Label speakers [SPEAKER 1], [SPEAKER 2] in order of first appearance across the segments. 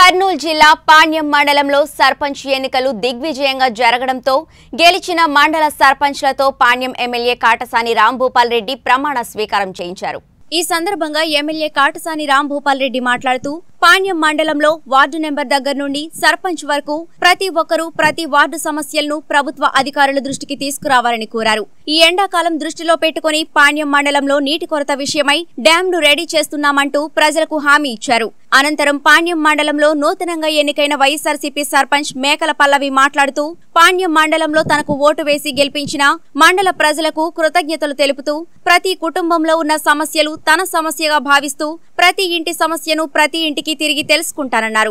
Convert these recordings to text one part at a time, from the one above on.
[SPEAKER 1] కర్నూలు జిల్లా పాణ్యం మండలంలో సర్పంచ్ ఎన్నికలు దిగ్విజయంగా జరగడంతో గెలిచిన మండల సర్పంచ్లతో పాణ్యం ఎమ్మెల్యే కాటసాని రాంభూపాల్ రెడ్డి ప్రమాణ స్వీకారం చేయించారు ఈ సందర్భంగా ఎమ్మెల్యే కాటసాని రాంభూపాల్ రెడ్డి మాట్లాడుతూ పాణ్యం మండలంలో వార్డు నెంబర్ దగ్గర నుండి సర్పంచ్ వరకు ప్రతి ఒక్కరూ ప్రతి వార్డు సమస్యలను ప్రభుత్వ అధికారుల దృష్టికి తీసుకురావాలని కోరారు ఈ ఎండాకాలం దృష్టిలో పెట్టుకుని పాణ్యం మండలంలో నీటి కొరత విషయమై డ్యాంను రెడీ చేస్తున్నామంటూ ప్రజలకు హామీ ఇచ్చారు అనంతరం పాణ్యం మండలంలో నూతనంగా ఎన్నికైన వైఎస్ఆర్సీపీ సర్పంచ్ మేకల పల్లవి మాట్లాడుతూ పాణ్యం మండలంలో తనకు ఓటు వేసి గెలిపించిన మండల ప్రజలకు కృతజ్ఞతలు తెలుపుతూ ప్రతి కుటుంబంలో ఉన్న సమస్యలు తన సమస్యగా భావిస్తూ ప్రతి ఇంటి సమస్యను ప్రతి ఇంటికి తిరిగి తెలుసుకుంటానన్నారు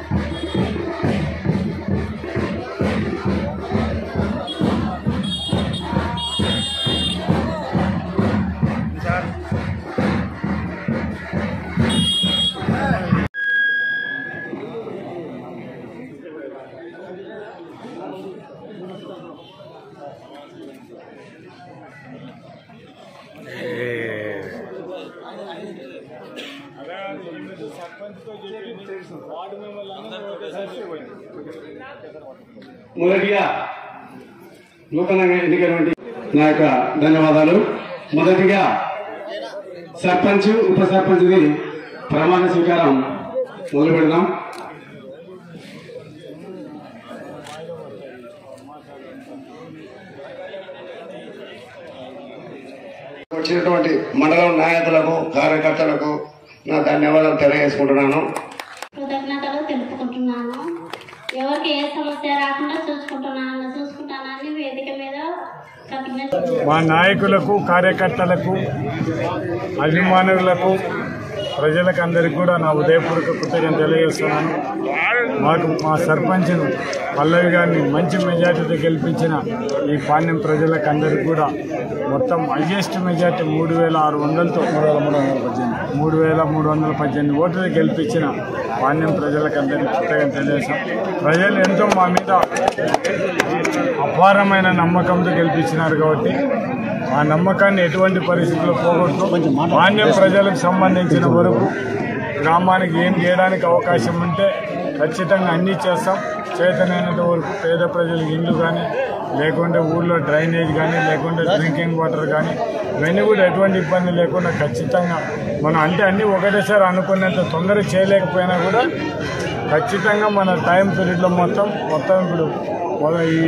[SPEAKER 2] మొదటిగా నూతనంగా ఎన్నికైనటువంటి నా యొక్క ధన్యవాదాలు మొదటిగా సర్పంచ్ ఉప సర్పంచ్ది ప్రమాణ స్వీకారం మొదలు పెడదాం
[SPEAKER 3] వచ్చినటువంటి మండలం నాయకులకు కార్యకర్తలకు నా ధన్యవాదాలు తెలియజేసుకుంటున్నాను
[SPEAKER 4] కృతజ్ఞతలు తెలుపుకుంటున్నాను ఎవరికి ఏ సమస్య రాకుండా చూసుకుంటున్నాను చూసుకుంటానని వేదిక మీద ప్రతిజ్ఞ
[SPEAKER 5] మా నాయకులకు కార్యకర్తలకు అభిమానులకు ప్రజలకు అందరికీ కూడా నా ఉదయపూర్వక కృతజ్ఞత తెలియజేస్తున్నాను మాకు మా సర్పంచ్ను పల్లవి గారిని మంచి మెజార్టీతో గెలిపించిన ఈ పాణ్యం ప్రజలకు అందరికీ కూడా మొత్తం హైయెస్ట్ మెజార్టీ మూడు వేల ఆరు వందలతో మూడు వేల మూడు వందల పద్దెనిమిది ఓట్లు గెలిపించిన పాణ్యం ప్రజలకు అందరికీ కృతజ్ఞత తెలియజేస్తాం ప్రజలు ఎంతో మా మీద అపారమైన నమ్మకంతో గెలిపించినారు కాబట్టి ఆ నమ్మకాన్ని ఎటువంటి పరిస్థితుల్లో పోగొట్టు మాన్యం ప్రజలకు సంబంధించిన వరకు గ్రామానికి ఏం చేయడానికి అవకాశం ఉంటే ఖచ్చితంగా అన్నీ చేస్తాం చేతనైనంత వరకు పేద ప్రజలకు ఇల్లు కానీ లేకుంటే ఊళ్ళో డ్రైనేజ్ కానీ లేకుంటే డ్రింకింగ్ వాటర్ కానీ ఇవన్నీ కూడా ఎటువంటి ఇబ్బంది లేకుండా ఖచ్చితంగా మనం అంటే అన్నీ ఒకటేసారి అనుకున్నంత తొందర చేయలేకపోయినా కూడా ఖచ్చితంగా మన టైం పీరియడ్లో మొత్తం మొత్తం ఇప్పుడు మొద- ఈ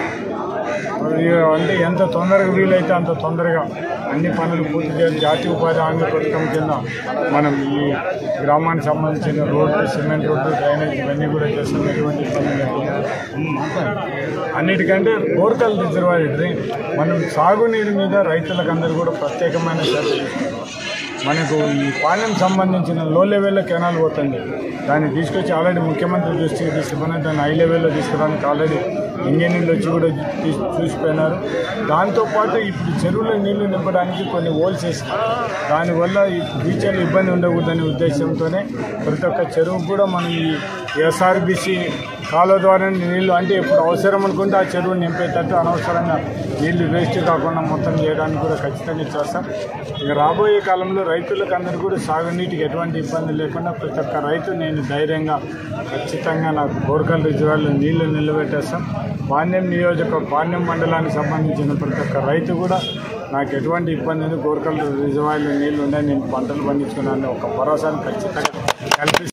[SPEAKER 5] ఈ అంటే ఎంత తొందరగా వీలైతే అంత తొందరగా అన్ని పనులు పూర్తి చేయాలి జాతీయ ఉపాధి హామీ పథకం కింద మనం ఈ గ్రామానికి సంబంధించిన రోడ్లు సిమెంట్ రోడ్లు డ్రైనేజ్ ఇవన్నీ కూడా చేస్తాం ఎటువంటి ఇబ్బంది లేకుండా అన్నిటికంటే కోరికలు రిజర్వాయర్ డ్రైన్ మనం సాగునీరు మీద రైతులకు అందరూ కూడా ప్రత్యేకమైన శ్రద్ధ తీసుకుంటాం మనకు ఈ పాలెం సంబంధించిన లో లెవెల్లో కెనాల్ పోతుంది దాన్ని తీసుకొచ్చి ఆల్రెడీ ముఖ్యమంత్రి దృష్టికి తీసుకుని దాన్ని హై లెవెల్లో తీసుకురావడానికి ఆల్రెడీ ఇంజనీర్లు వచ్చి కూడా తీసి చూసిపోయినారు దాంతోపాటు ఇప్పుడు చెరువులో నీళ్లు నింపడానికి కొన్ని హోల్స్ వేసినారు దానివల్ల ఈ ఫ్యూచర్లో ఇబ్బంది ఉండకూడదనే ఉద్దేశంతోనే ప్రతి ఒక్క చెరువు కూడా మనం ఈ ఎస్ఆర్బిసి కాలువ ద్వారా నీళ్లు అంటే ఇప్పుడు అవసరం అనుకుంటే ఆ చెరువు నింపేటట్టు అనవసరంగా నీళ్లు వేస్ట్ కాకుండా మొత్తం చేయడానికి కూడా ఖచ్చితంగా చేస్తాం ఇక రాబోయే కాలంలో రైతులకు అందరూ కూడా సాగునీటికి ఎటువంటి ఇబ్బంది లేకుండా ప్రతి ఒక్క రైతు నేను ధైర్యంగా ఖచ్చితంగా నాకు బోర్కల్ రిజర్వాయర్లో నీళ్లు నిలబెట్టేస్తాం పాణ్యం నియోజక పాణ్యం మండలానికి సంబంధించిన ప్రతి ఒక్క రైతు కూడా నాకు ఎటువంటి ఇబ్బంది ఉంది గోర్కల్ రిజర్వాయర్లో నీళ్లు ఉన్నాయి నేను పంటలు పండించుకున్నాను ఒక భరోసాను ఖచ్చితంగా కల్పిస్తాను